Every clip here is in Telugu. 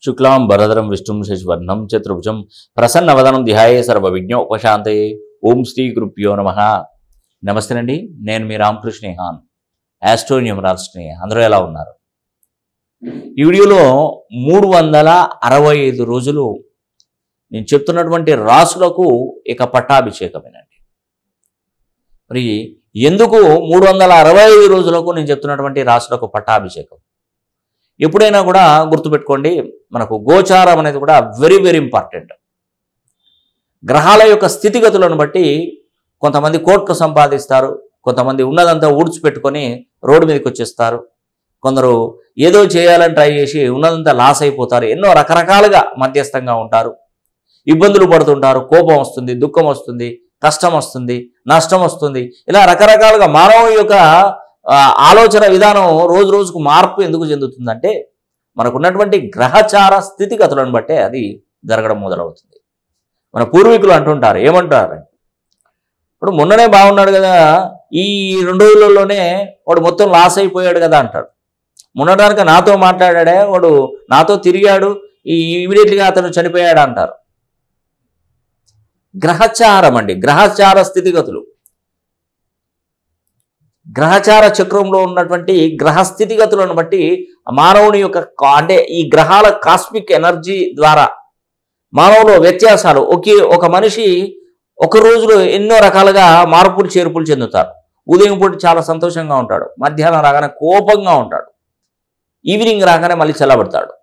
శుక్లాం భరధరం విష్ణుం శశివర్ణం చతుర్భుజం ప్రసన్నవదనం ధ్యాయే సర్వ విజ్ఞ ఉపశాంతయే ఓం శ్రీ గురుభ్యో నమ నమస్తేనండి నేను మీ రామకృష్ణ హాన్ యాస్ట్రో న్యూమరాల్స్ని అందరూ ఎలా ఉన్నారు ఈ వీడియోలో మూడు వందల అరవై ఐదు రోజులు నేను చెప్తున్నటువంటి రాసులకు ఇక పట్టాభిషేకమేనండి మరి ఎందుకు మూడు వందల అరవై ఐదు రోజులకు నేను చెప్తున్నటువంటి రాసులకు పట్టాభిషేకం ఎప్పుడైనా కూడా గుర్తుపెట్టుకోండి మనకు గోచారం అనేది కూడా వెరీ వెరీ ఇంపార్టెంట్ గ్రహాల యొక్క స్థితిగతులను బట్టి కొంతమంది కోట్లు సంపాదిస్తారు కొంతమంది ఉన్నదంతా ఊడ్చిపెట్టుకొని రోడ్డు మీదకి వచ్చేస్తారు కొందరు ఏదో చేయాలని ట్రై చేసి ఉన్నదంతా లాస్ అయిపోతారు ఎన్నో రకరకాలుగా మధ్యస్థంగా ఉంటారు ఇబ్బందులు పడుతుంటారు కోపం వస్తుంది దుఃఖం వస్తుంది కష్టం వస్తుంది నష్టం వస్తుంది ఇలా రకరకాలుగా మానవ యొక్క ఆ, ఆలోచన విధానం రోజు రోజుకు మార్పు ఎందుకు చెందుతుందంటే మనకున్నటువంటి గ్రహచార స్థితిగతులను బట్టే అది జరగడం మొదలవుతుంది మన పూర్వీకులు అంటుంటారు ఏమంటారు ఇప్పుడు మొన్ననే బాగున్నాడు కదా ఈ రెండు రోజులలోనే వాడు మొత్తం లాస్ అయిపోయాడు కదా అంటాడు మొన్నటానికి నాతో మాట్లాడాడే వాడు నాతో తిరిగాడు ఈ ఇమీడియట్గా అతను చనిపోయాడు అంటారు గ్రహచారం అండి గ్రహచార స్థితిగతులు గ్రహచార చక్రంలో ఉన్నటువంటి గ్రహ స్థితిగతులను బట్టి మానవుని యొక్క కా- అంటే ఈ గ్రహాల కాస్మిక్ ఎనర్జీ ద్వారా మానవులో వ్యత్యాసాలు ఒకే ఒక మనిషి ఒక రోజులో ఎన్నో రకాలుగా మార్పులు చేర్పులు చెందుతారు ఉదయం పూట చాలా సంతోషంగా ఉంటాడు మధ్యాహ్నం రాగానే కోపంగా ఉంటాడు ఈవినింగ్ రాగానే మళ్ళీ చల్లబడతాడు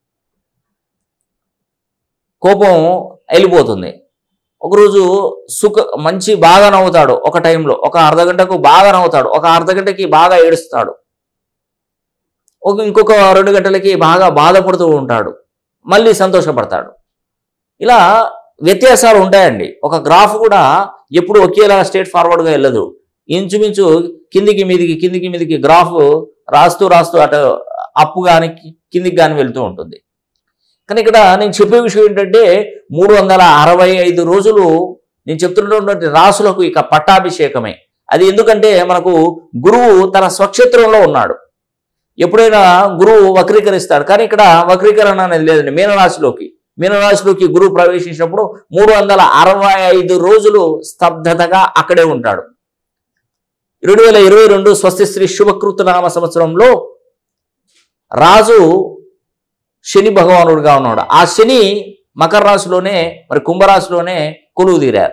కోపం వెళ్ళిపోతుంది ఒకరోజు సుఖ మంచి బాగా నవ్వుతాడు ఒక టైంలో ఒక అర్ధ గంటకు బాగా నవ్వుతాడు ఒక అర్ధ గంటకి బాగా ఏడుస్తాడు ఒక ఇంకొక రెండు గంటలకి బాగా బాధపడుతూ ఉంటాడు మళ్ళీ సంతోషపడతాడు ఇలా వ్యత్యాసాలు ఉంటాయండి ఒక గ్రాఫ్ కూడా ఎప్పుడు ఒకేలా స్ట్రేట్ ఫార్వర్డ్గా వెళ్ళదు ఇంచుమించు కిందికి మీదికి కిందికి మీదికి గ్రాఫ్ రాస్తూ రాస్తూ అటు అప్పు కానీ కిందికి కానీ వెళ్తూ ఉంటుంది కానీ ఇక్కడ నేను చెప్పే విషయం ఏంటంటే మూడు వందల అరవై ఐదు రోజులు నేను చెప్తున్నటువంటి రాసులకు ఇక పట్టాభిషేకమే అది ఎందుకంటే మనకు గురువు తన స్వక్షేత్రంలో ఉన్నాడు ఎప్పుడైనా గురువు వక్రీకరిస్తాడు కానీ ఇక్కడ వక్రీకరణ అనేది లేదండి మీనరాశిలోకి మీనరాశిలోకి గురువు ప్రవేశించినప్పుడు మూడు వందల అరవై ఐదు రోజులు స్తబ్దతగా అక్కడే ఉంటాడు రెండు వేల ఇరవై రెండు స్వస్తి శ్రీ శుభకృత నామ సంవత్సరంలో రాజు శని భగవానుడుగా ఉన్నాడు ఆ శని మకర రాశిలోనే మరి కుంభరాశిలోనే కొలువు తీరారు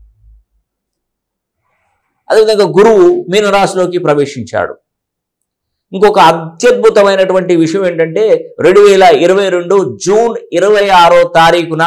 అదేవిధంగా గురువు మీన రాశిలోకి ప్రవేశించాడు ఇంకొక అత్యద్భుతమైనటువంటి విషయం ఏంటంటే రెండు వేల ఇరవై రెండు జూన్ ఇరవై ఆరో తారీఖున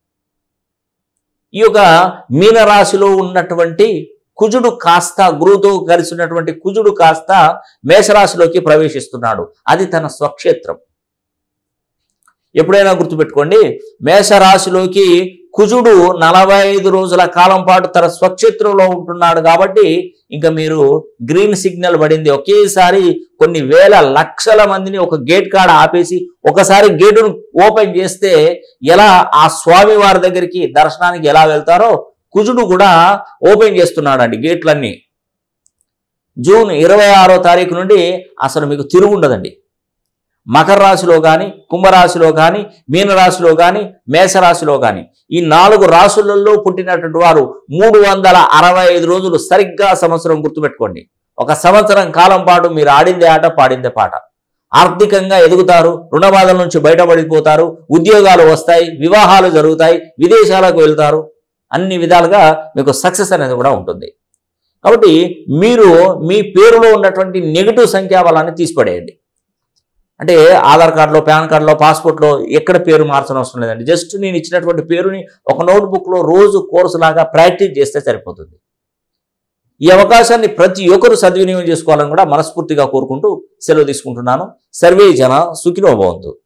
ఈ యొక్క మీనరాశిలో ఉన్నటువంటి కుజుడు కాస్త గురువుతో కలిసి ఉన్నటువంటి కుజుడు కాస్త మేషరాశిలోకి ప్రవేశిస్తున్నాడు అది తన స్వక్షేత్రం ఎప్పుడైనా గుర్తుపెట్టుకోండి మేషరాశిలోకి కుజుడు నలభై ఐదు రోజుల కాలం పాటు తన స్వక్షేత్రంలో ఉంటున్నాడు కాబట్టి ఇంకా మీరు గ్రీన్ సిగ్నల్ పడింది ఒకేసారి కొన్ని వేల లక్షల మందిని ఒక గేట్ కాడ ఆపేసి ఒకసారి గేటును ఓపెన్ చేస్తే ఎలా ఆ స్వామి వారి దగ్గరికి దర్శనానికి ఎలా వెళ్తారో కుజుడు కూడా ఓపెన్ చేస్తున్నాడండి గేట్లన్నీ జూన్ ఇరవై ఆరో తారీఖు నుండి అసలు మీకు తిరుగు ఉండదండి మకర రాశిలో కానీ కుంభరాశిలో కానీ మీనరాశిలో కానీ మేషరాశిలో కానీ ఈ నాలుగు రాశులలో పుట్టినటువంటి వారు మూడు వందల అరవై ఐదు రోజులు సరిగ్గా సంవత్సరం గుర్తుపెట్టుకోండి ఒక సంవత్సరం కాలం పాటు మీరు ఆడిందే ఆట పాడిందే పాట ఆర్థికంగా ఎదుగుతారు రుణ బాధల నుంచి బయటపడిపోతారు ఉద్యోగాలు వస్తాయి వివాహాలు జరుగుతాయి విదేశాలకు వెళ్తారు అన్ని విధాలుగా మీకు సక్సెస్ అనేది కూడా ఉంటుంది కాబట్టి మీరు మీ పేరులో ఉన్నటువంటి నెగిటివ్ సంఖ్యాబలాన్ని తీసిపడేయండి అంటే ఆధార్ కార్డులో పాన్ కార్డులో పాస్పోర్ట్లో ఎక్కడ పేరు మార్చడం అవసరం లేదండి జస్ట్ నేను ఇచ్చినటువంటి పేరుని ఒక నోట్బుక్లో రోజు కోర్సు లాగా ప్రాక్టీస్ చేస్తే సరిపోతుంది ఈ అవకాశాన్ని ప్రతి ఒక్కరు సద్వినియోగం చేసుకోవాలని కూడా మనస్ఫూర్తిగా కోరుకుంటూ సెలవు తీసుకుంటున్నాను సర్వే జన సుఖినో భవంతు